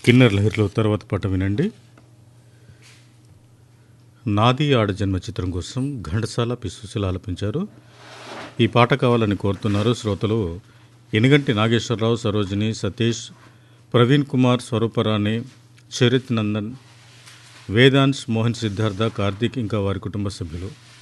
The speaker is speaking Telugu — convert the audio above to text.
కిన్నర్ లహరిలో తర్వాత పాట వినండి నాది ఆడ జన్మ చిత్రం కోసం ఘంటసాల పిసుశిల ఆలపించారు ఈ పాట కావాలని కోరుతున్నారు శ్రోతలు ఎనిగంటి నాగేశ్వరరావు సరోజిని సతీష్ ప్రవీణ్ కుమార్ స్వరూపరాణి చరిత్ నందన్ వేదాంశ్ మోహన్ సిద్ధార్థ కార్తీక్ ఇంకా వారి కుటుంబ సభ్యులు